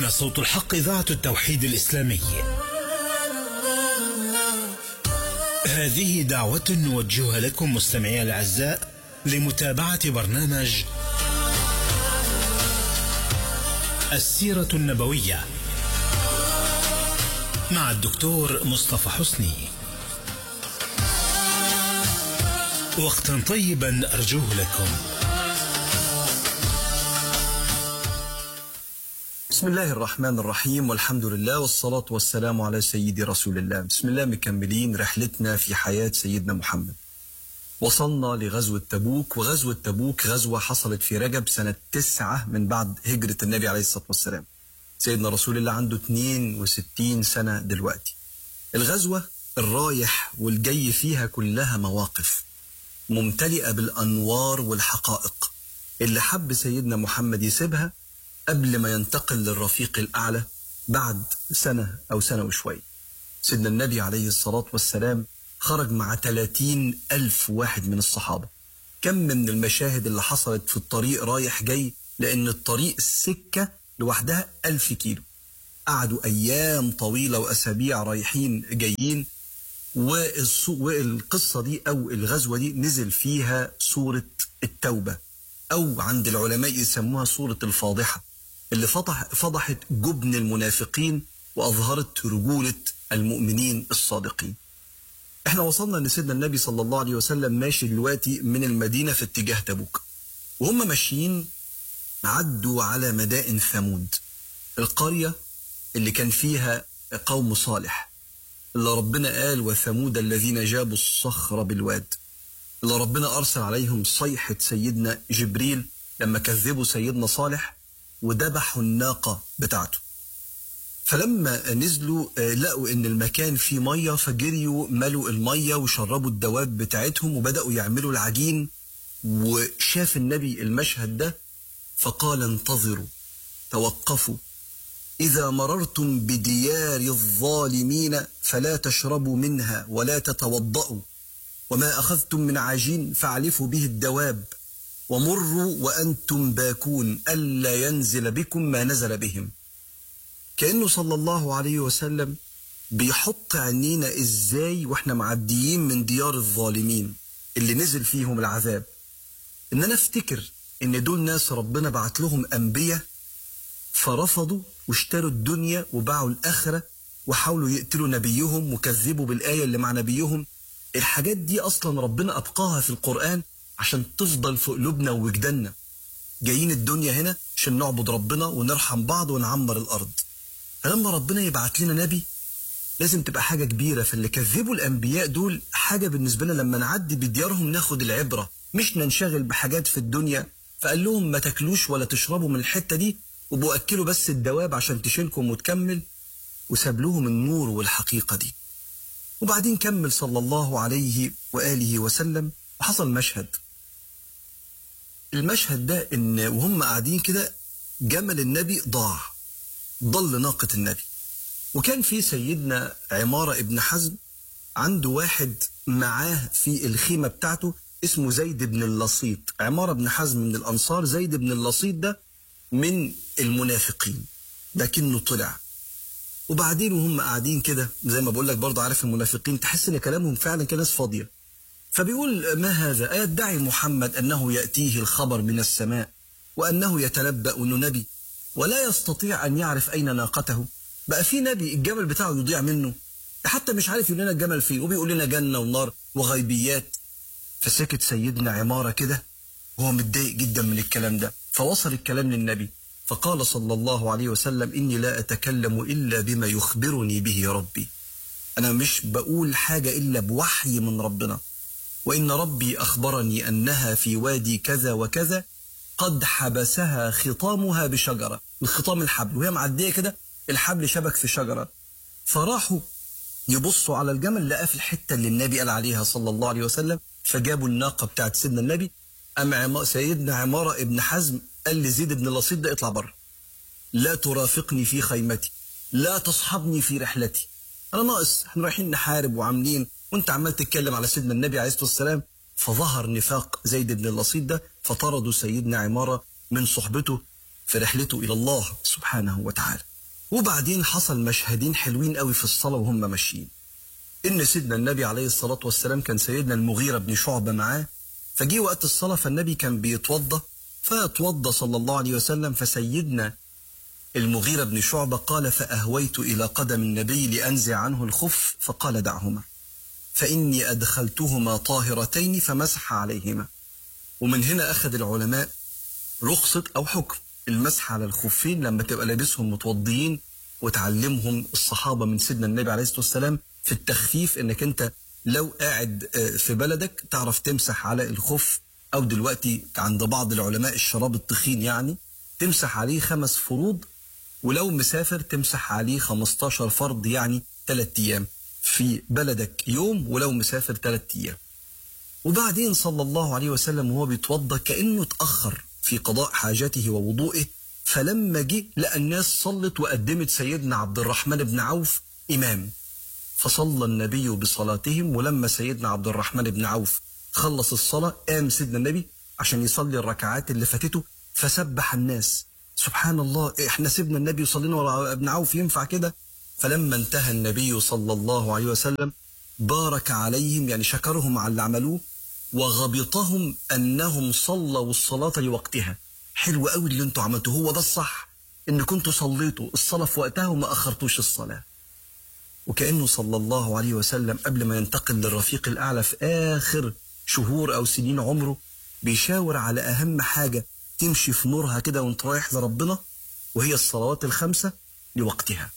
هنا صوت الحق إذاعة التوحيد الإسلامي هذه دعوة نوجهها لكم مستمعي الأعزاء لمتابعة برنامج السيرة النبوية مع الدكتور مصطفى حسني وقتا طيبا أرجوه لكم بسم الله الرحمن الرحيم والحمد لله والصلاة والسلام على سيدي رسول الله بسم الله مكملين رحلتنا في حياة سيدنا محمد وصلنا لغزوة تبوك وغزوة تبوك غزوة حصلت في رجب سنة تسعة من بعد هجرة النبي عليه الصلاة والسلام سيدنا رسول الله عنده 62 سنة دلوقتي الغزوة الرايح والجاي فيها كلها مواقف ممتلئة بالأنوار والحقائق اللي حب سيدنا محمد يسيبها قبل ما ينتقل للرفيق الأعلى بعد سنة أو سنة وشوي سيدنا النبي عليه الصلاة والسلام خرج مع 30 ألف واحد من الصحابة كم من المشاهد اللي حصلت في الطريق رايح جاي لأن الطريق السكة لوحدها ألف كيلو قعدوا أيام طويلة وأسابيع رايحين جايين والقصة دي أو الغزوة دي نزل فيها سورة التوبة أو عند العلماء يسموها سورة الفاضحة اللي فضح فضحت جبن المنافقين وأظهرت رجولة المؤمنين الصادقين احنا وصلنا ان سيدنا النبي صلى الله عليه وسلم ماشي دلوقتي من المدينة في اتجاه تبوك وهم ماشيين عدوا على مدائن ثمود القرية اللي كان فيها قوم صالح اللي ربنا قال وثمود الذين جابوا الصخر بالواد اللي ربنا أرسل عليهم صيحة سيدنا جبريل لما كذبوا سيدنا صالح وذبحوا الناقة بتاعته فلما نزلوا لقوا ان المكان فيه ميه فجريوا ملوا الميه وشربوا الدواب بتاعتهم وبداوا يعملوا العجين وشاف النبي المشهد ده فقال انتظروا توقفوا اذا مررتم بديار الظالمين فلا تشربوا منها ولا تتوضأوا وما اخذتم من عجين فاعلفوا به الدواب ومروا وانتم باكون الا ينزل بكم ما نزل بهم كأنه صلى الله عليه وسلم بيحط عينينا ازاي واحنا معديين من ديار الظالمين اللي نزل فيهم العذاب ان انا افتكر ان دول ناس ربنا بعت لهم انبياء فرفضوا واشتروا الدنيا وباعوا الاخره وحاولوا يقتلوا نبيهم وكذبوا بالايه اللي مع نبيهم الحاجات دي اصلا ربنا ابقاها في القران عشان تفضل في قلوبنا ووجداننا جايين الدنيا هنا عشان نعبد ربنا ونرحم بعض ونعمر الارض فلما ربنا يبعت لنا نبي لازم تبقى حاجة كبيرة فاللي كذبوا الأنبياء دول حاجة بالنسبة لنا لما نعدي بديارهم ناخد العبرة مش ننشغل بحاجات في الدنيا فقال لهم ما تاكلوش ولا تشربوا من الحتة دي وبقوا أكلوا بس الدواب عشان تشيلكم وتكمل وساب لهم النور والحقيقة دي وبعدين كمل صلى الله عليه وآله وسلم وحصل مشهد المشهد ده إن وهم قاعدين كده جمل النبي ضاع ضل ناقة النبي وكان في سيدنا عمارة ابن حزم عنده واحد معاه في الخيمة بتاعته اسمه زيد بن اللصيط عمارة بن حزم من الأنصار زيد بن اللصيط ده من المنافقين لكنه طلع وبعدين وهم قاعدين كده زي ما بقول لك برضه عارف المنافقين تحس ان كلامهم فعلا كناس فاضيه فبيقول ما هذا أيدعي محمد أنه يأتيه الخبر من السماء وأنه يتنبأ أنه نبي ولا يستطيع أن يعرف أين ناقته بقى في نبي الجمل بتاعه يضيع منه حتى مش عارف يقول لنا الجمل فين وبيقول لنا جنة ونار وغيبيات فسكت سيدنا عمارة كده وهو متضايق جدا من الكلام ده فوصل الكلام للنبي فقال صلى الله عليه وسلم إني لا أتكلم إلا بما يخبرني به ربي أنا مش بقول حاجة إلا بوحي من ربنا وإن ربي أخبرني أنها في وادي كذا وكذا قد حبسها خطامها بشجرة الخطام الحبل وهي معدية كده الحبل شبك في شجرة فراحوا يبصوا على الجمل لقاه في الحتة اللي النبي قال عليها صلى الله عليه وسلم فجابوا الناقة بتاعت سيدنا النبي أم عم... سيدنا عمارة ابن حزم قال لزيد بن لصيد ده اطلع بره لا ترافقني في خيمتي لا تصحبني في رحلتي أنا ناقص احنا رايحين نحارب وعاملين وانت عمال تتكلم على سيدنا النبي عليه الصلاة والسلام فظهر نفاق زيد بن اللصيد ده فطردوا سيدنا عمارة من صحبته في رحلته إلى الله سبحانه وتعالى وبعدين حصل مشهدين حلوين قوي في الصلاة وهم ماشيين إن سيدنا النبي عليه الصلاة والسلام كان سيدنا المغيرة بن شعبة معاه فجي وقت الصلاة فالنبي كان بيتوضى فاتوضى صلى الله عليه وسلم فسيدنا المغيرة بن شعبة قال فأهويت إلى قدم النبي لأنزع عنه الخف فقال دعهما فإني أدخلتهما طاهرتين فمسح عليهما ومن هنا أخذ العلماء رخصة أو حكم المسح على الخفين لما تبقى لابسهم متوضيين وتعلمهم الصحابة من سيدنا النبي عليه الصلاة والسلام في التخفيف انك انت لو قاعد في بلدك تعرف تمسح على الخف او دلوقتي عند بعض العلماء الشراب التخين يعني تمسح عليه خمس فروض ولو مسافر تمسح عليه 15 فرض يعني ثلاث ايام في بلدك يوم ولو مسافر ثلاث ايام وبعدين صلى الله عليه وسلم وهو بيتوضا كانه اتاخر في قضاء حاجته ووضوئه فلما جه لقى الناس صلت وقدمت سيدنا عبد الرحمن بن عوف امام فصلى النبي بصلاتهم ولما سيدنا عبد الرحمن بن عوف خلص الصلاة قام سيدنا النبي عشان يصلي الركعات اللي فاتته فسبح الناس سبحان الله احنا سيبنا النبي وصلينا ورا ابن عوف ينفع كده فلما انتهى النبي صلى الله عليه وسلم بارك عليهم يعني شكرهم على اللي عملوه وغبطهم انهم صلوا الصلاة لوقتها حلو قوي اللي انتوا عملتوه هو ده الصح ان كنتوا صليتوا الصلاة في وقتها وما اخرتوش الصلاة وكأنه صلى الله عليه وسلم قبل ما ينتقل للرفيق الأعلى في آخر شهور أو سنين عمره بيشاور على أهم حاجة تمشي في نورها كده وانت رايح لربنا وهي الصلوات الخمسة لوقتها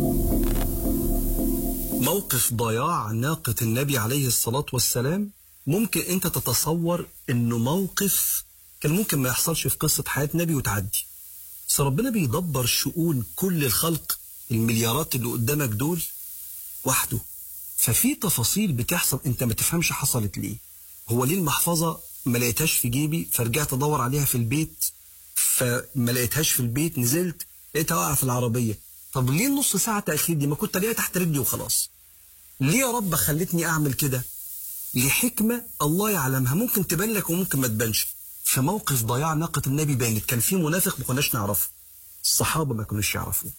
موقف ضياع ناقة النبي عليه الصلاة والسلام ممكن انت تتصور انه موقف كان ممكن ما يحصلش في قصة حياة نبي وتعدي بس ربنا بيدبر شؤون كل الخلق المليارات اللي قدامك دول وحده ففي تفاصيل بتحصل انت ما تفهمش حصلت ليه هو ليه المحفظة ما لقيتهاش في جيبي فرجعت ادور عليها في البيت فما لقيتهاش في البيت نزلت لقيتها واقعة في العربية طب ليه النص ساعة تأخير دي ما كنت الاقيها تحت رجلي وخلاص ليه يا رب خلتني اعمل كده لحكمة الله يعلمها ممكن تبان لك وممكن ما تبانش في موقف ضياع ناقة النبي بانت كان في منافق ما كناش نعرفه الصحابة ما كانوش يعرفوه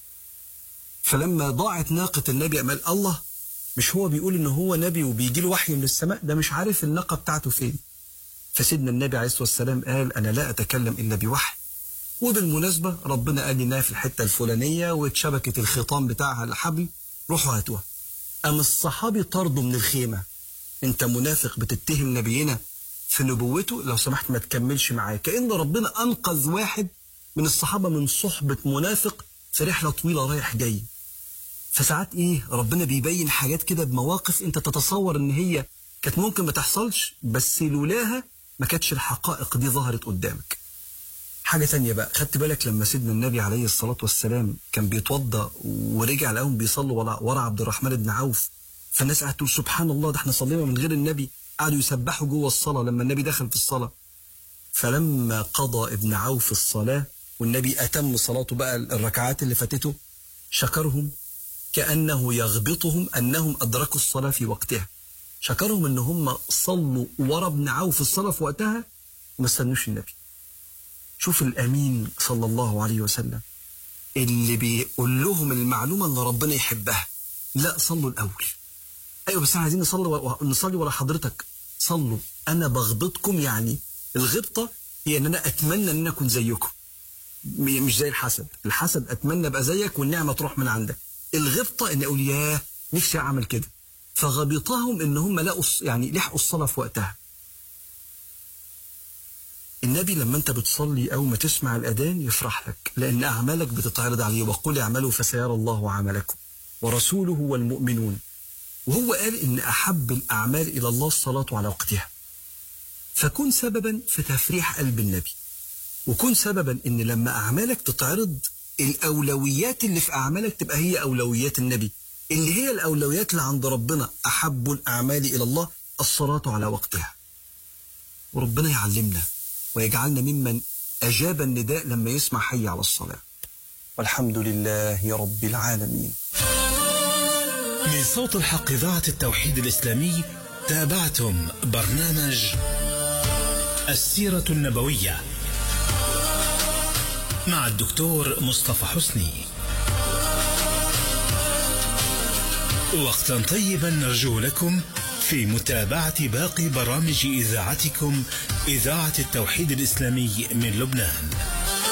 فلما ضاعت ناقة النبي أمال الله مش هو بيقول إن هو نبي وبيجي له وحي من السماء ده مش عارف الناقة بتاعته فين فسيدنا النبي عليه الصلاة والسلام قال أنا لا أتكلم إلا بوحي وبالمناسبة ربنا قال لي إنها في الحتة الفلانية واتشبكت الخيطان بتاعها الحبل روحوا هاتوها أم الصحابي طردوا من الخيمة أنت منافق بتتهم نبينا في نبوته لو سمحت ما تكملش معايا كأن ربنا أنقذ واحد من الصحابة من صحبة منافق في رحلة طويلة رايح جاي فساعات ايه ربنا بيبين حاجات كده بمواقف انت تتصور ان هي كانت ممكن ما تحصلش بس لولاها ما كانتش الحقائق دي ظهرت قدامك حاجة تانية بقى خدت بالك لما سيدنا النبي عليه الصلاة والسلام كان بيتوضى ورجع لقاهم بيصلوا ورا, ورا عبد الرحمن بن عوف فالناس قعدت تقول سبحان الله ده احنا صلينا من غير النبي قعدوا يسبحوا جوه الصلاة لما النبي دخل في الصلاة فلما قضى ابن عوف الصلاة والنبي أتم صلاته بقى الركعات اللي فاتته شكرهم كأنه يغبطهم أنهم أدركوا الصلاة في وقتها شكرهم أن هم صلوا ورا ابن عوف الصلاة في وقتها وما استنوش النبي شوف الأمين صلى الله عليه وسلم اللي بيقول لهم المعلومة اللي ربنا يحبها لا صلوا الأول أيوة بس احنا عايزين نصلي ورا نصلي ورا حضرتك صلوا أنا بغبطكم يعني الغبطة هي أن أنا أتمنى أن أنا أكون زيكم مش زي الحسد الحسد أتمنى أبقى زيك والنعمة تروح من عندك الغبطة ان اقول ياه نفسي اعمل كده فغبطهم ان هم لقوا يعني لحقوا الصلاة في وقتها النبي لما انت بتصلي او ما تسمع الاذان يفرح لك لان اعمالك بتتعرض عليه وقل اعملوا فسيرى الله عملكم ورسوله والمؤمنون وهو قال ان احب الاعمال الى الله الصلاة على وقتها فكن سببا في تفريح قلب النبي وكن سببا ان لما اعمالك تتعرض الأولويات اللي في أعمالك تبقى هي أولويات النبي اللي هي الأولويات اللي عند ربنا أحب الأعمال إلى الله الصلاة على وقتها وربنا يعلمنا ويجعلنا ممن أجاب النداء لما يسمع حي على الصلاة والحمد لله رب العالمين من صوت الحق إذاعة التوحيد الإسلامي تابعتم برنامج السيرة النبوية مع الدكتور مصطفى حسني وقتا طيبا نرجو لكم في متابعة باقي برامج إذاعتكم إذاعة التوحيد الإسلامي من لبنان